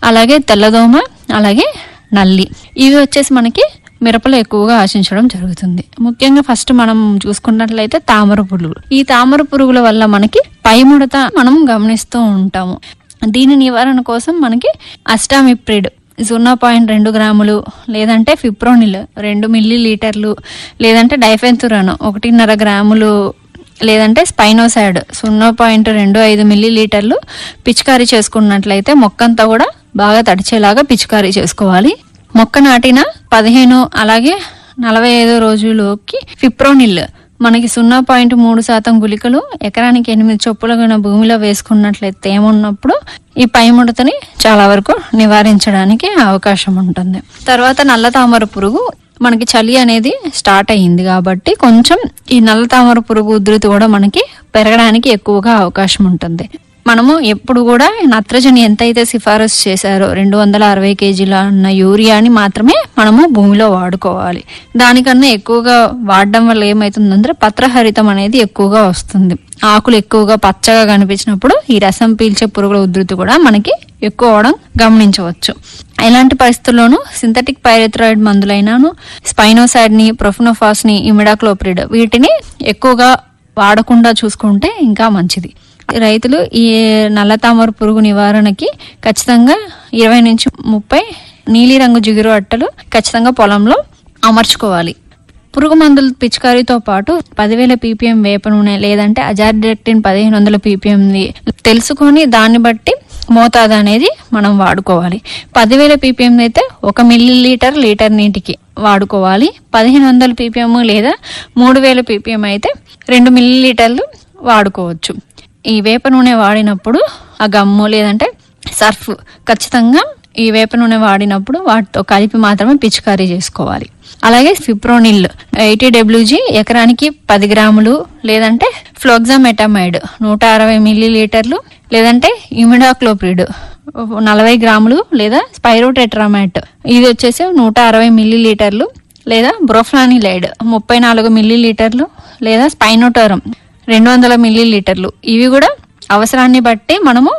అలాగే తెల్లదోమ అలాగే నల్లి ఇవి వచ్చేసి మనకి మిరపలో ఎక్కువగా ఆశించడం జరుగుతుంది ముఖ్యంగా ఫస్ట్ మనం చూసుకున్నట్లయితే తామర పురుగులు ఈ తామర పురుగుల వల్ల మనకి పై ముడత మనం గమనిస్తూ ఉంటాము దీని నివారణ కోసం మనకి అస్టామిప్రిడ్ సున్నా పాయింట్ రెండు గ్రాములు లేదంటే ఫిప్రోనిల్ రెండు మిల్లీ లీటర్లు లేదంటే డైఫెన్తురాన్ ఒకటిన్నర గ్రాములు లేదంటే స్పైనోసైడ్ సున్నా పాయింట్ రెండు ఐదు మిల్లీ లీటర్లు పిచికారీ చేసుకున్నట్లయితే మొక్కంతా కూడా బాగా తడిచేలాగా పిచికారీ చేసుకోవాలి మొక్క నాటిన పదిహేను అలాగే నలభై ఐదు రోజులోకి ఫిప్రోనిల్ మనకి సున్నా పాయింట్ మూడు శాతం గుళికలు ఎకరానికి ఎనిమిది చొప్పుల భూమిలో వేసుకున్నట్లయితే ఏమున్నప్పుడు ఈ పై ముడతని చాలా వరకు నివారించడానికి అవకాశం ఉంటుంది తర్వాత నల్ల తామర పురుగు మనకి చలి అనేది స్టార్ట్ అయ్యింది కాబట్టి కొంచెం ఈ నల్ల తామర పురుగు ఉధృతి కూడా మనకి పెరగడానికి ఎక్కువగా అవకాశం ఉంటుంది మనము ఎప్పుడు కూడా నత్రజని ఎంతైతే సిఫారసు చేశారో రెండు వందల అరవై కేజీల ఉన్న యూరియాని మాత్రమే మనము భూమిలో వాడుకోవాలి దానికన్నా ఎక్కువగా వాడడం వల్ల ఏమవుతుందంటే పత్రహరితం అనేది ఎక్కువగా వస్తుంది ఆకులు ఎక్కువగా పచ్చగా కనిపించినప్పుడు ఈ రసం పీల్చే పురుగుల ఉధృతి కూడా మనకి ఎక్కువ అవడం గమనించవచ్చు ఎలాంటి పరిస్థితుల్లోనూ సింథటిక్ పైరెథ్రాయిడ్ మందులైనాను స్పైనోసైడ్ ని ప్రొఫినోఫాస్ ని ఇమిడాక్లోప్రిడ్ వీటిని ఎక్కువగా వాడకుండా చూసుకుంటే ఇంకా మంచిది రైతులు ఈ నల్ల తామర పురుగు నివారణకి ఖచ్చితంగా ఇరవై నుంచి ముప్పై నీలిరంగు జిగురు అట్టలు ఖచ్చితంగా పొలంలో అమర్చుకోవాలి పురుగు మందుల పిచికారీతో పాటు పదివేల పీపీఎం వేప నూనె లేదంటే అజార్డెక్టిన్ పదిహేను వందల పీపీఎం తెలుసుకొని దాన్ని బట్టి మోతాదు అనేది మనం వాడుకోవాలి పదివేల పీపీఎం అయితే ఒక మిల్లీ లీటర్ లీటర్ నీటికి వాడుకోవాలి పదిహేను వందల పీపీఎం లేదా మూడు వేల పీపీఎం అయితే రెండు మిల్లీ లీటర్లు వాడుకోవచ్చు ఈ వేప నూనె వాడినప్పుడు ఆ గమ్ము లేదంటే సర్ఫ్ ఖచ్చితంగా ఈ వేప నూనె వాడినప్పుడు వాటితో కలిపి మాత్రమే పిచికారీ చేసుకోవాలి అలాగే ఫిప్రోనిల్ ఎయిటీ డబ్ల్యూజీ ఎకరానికి పది గ్రాములు లేదంటే ఫ్లోగ్జామెటమైడ్ నూట అరవై మిల్లీ లీటర్లు లేదంటే ఇమిడాక్లోప్రిడ్ నలభై గ్రాములు లేదా స్పైరోటెట్రామైట్ ఇది వచ్చేసి నూట అరవై మిల్లీ లీటర్లు లేదా బ్రోఫ్లానిలైడ్ ముప్పై నాలుగు మిల్లీ లీటర్లు లేదా స్పైనోటోరం రెండు వందల మిల్లీ లీటర్లు ఇవి కూడా అవసరాన్ని బట్టి మనము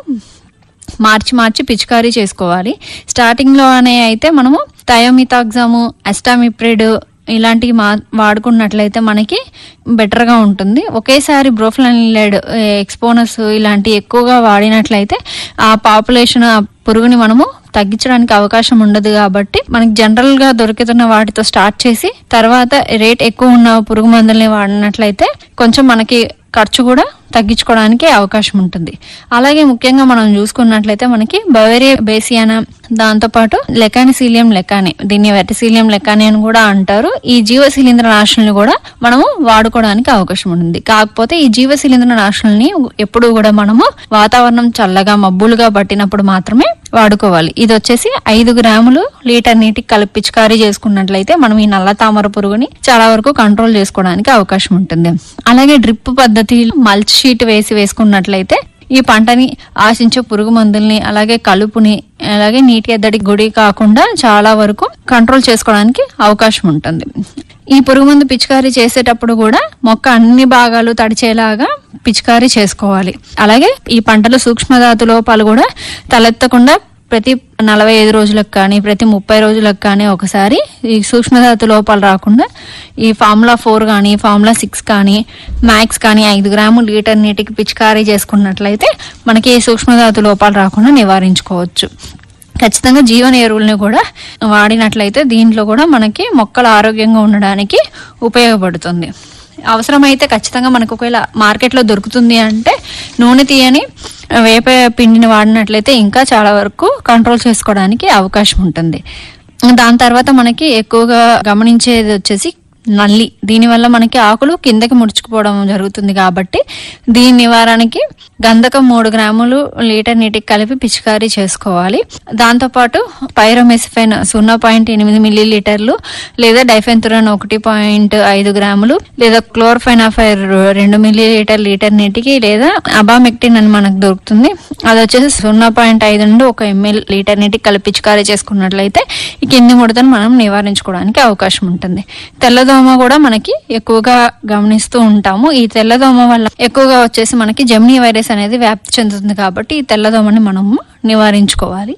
మార్చి మార్చి పిచికారీ చేసుకోవాలి స్టార్టింగ్లో అనే అయితే మనము థయోమితాగ్జాము అస్టామిప్రిడ్ ఇలాంటివి మా వాడుకున్నట్లయితే మనకి బెటర్గా ఉంటుంది ఒకేసారి బ్రోఫ్లైడ్ ఎక్స్పోనస్ ఇలాంటి ఎక్కువగా వాడినట్లయితే ఆ పాపులేషన్ ఆ పురుగుని మనము తగ్గించడానికి అవకాశం ఉండదు కాబట్టి మనకి జనరల్ గా దొరుకుతున్న వాటితో స్టార్ట్ చేసి తర్వాత రేట్ ఎక్కువ ఉన్న పురుగు మందుల్ని వాడినట్లయితే కొంచెం మనకి ఖర్చు కూడా తగ్గించుకోవడానికి అవకాశం ఉంటుంది అలాగే ముఖ్యంగా మనం చూసుకున్నట్లయితే మనకి బవేరియా బేసియానా దాంతోపాటు లెకానిసీలియం లెకాని దీన్ని వెటసీలియం లెకాని అని కూడా అంటారు ఈ జీవ శిలీంద్ర నాశనల్ని కూడా మనము వాడుకోవడానికి అవకాశం ఉంటుంది కాకపోతే ఈ జీవ శిలీంద్ర నాశనల్ని ఎప్పుడు కూడా మనము వాతావరణం చల్లగా మబ్బులుగా పట్టినప్పుడు మాత్రమే వాడుకోవాలి ఇది వచ్చేసి ఐదు గ్రాములు లీటర్ నీటికి కలిపి పిచికారీ చేసుకున్నట్లయితే మనం ఈ నల్ల తామర పురుగుని చాలా వరకు కంట్రోల్ చేసుకోవడానికి అవకాశం ఉంటుంది అలాగే డ్రిప్ పద్ధతి మల్చ్ షీట్ వేసి వేసుకున్నట్లయితే ఈ పంటని ఆశించే పురుగు మందుల్ని అలాగే కలుపుని అలాగే నీటి ఎద్దడి గుడి కాకుండా చాలా వరకు కంట్రోల్ చేసుకోవడానికి అవకాశం ఉంటుంది ఈ పురుగు మందు పిచికారీ చేసేటప్పుడు కూడా మొక్క అన్ని భాగాలు తడిచేలాగా పిచికారీ చేసుకోవాలి అలాగే ఈ పంటలో సూక్ష్మధాతు లోపాలు కూడా తలెత్తకుండా ప్రతి నలభై ఐదు రోజులకు కానీ ప్రతి ముప్పై రోజులకు కానీ ఒకసారి ఈ సూక్ష్మధాతు లోపాలు రాకుండా ఈ ఫార్ములా ఫోర్ కానీ ఫార్ములా సిక్స్ కానీ మ్యాక్స్ కానీ ఐదు గ్రాములు లీటర్ నీటికి పిచికారీ చేసుకున్నట్లయితే మనకి ఈ సూక్ష్మధాతు లోపాలు రాకుండా నివారించుకోవచ్చు ఖచ్చితంగా జీవన ఎరువుల్ని కూడా వాడినట్లయితే దీంట్లో కూడా మనకి మొక్కలు ఆరోగ్యంగా ఉండడానికి ఉపయోగపడుతుంది అవసరమైతే ఖచ్చితంగా మనకు ఒకవేళ మార్కెట్లో దొరుకుతుంది అంటే నూనె తీయని వేప పిండిని వాడినట్లయితే ఇంకా చాలా వరకు కంట్రోల్ చేసుకోవడానికి అవకాశం ఉంటుంది దాని తర్వాత మనకి ఎక్కువగా గమనించేది వచ్చేసి నల్లి దీనివల్ల మనకి ఆకులు కిందకి ముడుచుకుపోవడం జరుగుతుంది కాబట్టి దీని నివారణకి గంధకం మూడు గ్రాములు లీటర్ నీటికి కలిపి పిచికారీ చేసుకోవాలి దాంతోపాటు పైరోమెసిఫెన్ సున్నా పాయింట్ ఎనిమిది మిల్లీ లీటర్లు లేదా డైఫెన్తురన్ ఒకటి పాయింట్ ఐదు గ్రాములు లేదా క్లోర్ఫెనాఫైర్ రెండు మిల్లీ లీటర్ లీటర్ నీటికి లేదా అబామెక్టిన్ అని మనకు దొరుకుతుంది అది వచ్చేసి సున్నా పాయింట్ ఐదు నుండి ఒక ఎంఎల్ లీటర్ నీటికి కలిపి పిచికారీ చేసుకున్నట్లయితే ఈ కింది ముడతను మనం నివారించుకోవడానికి అవకాశం ఉంటుంది తెల్లదోమ కూడా మనకి ఎక్కువగా గమనిస్తూ ఉంటాము ఈ తెల్లదోమ వల్ల ఎక్కువగా వచ్చేసి మనకి జెమినీ వైరస్ అనేది వ్యాప్తి చెందుతుంది కాబట్టి ఈ తెల్లదోమని మనము నివారించుకోవాలి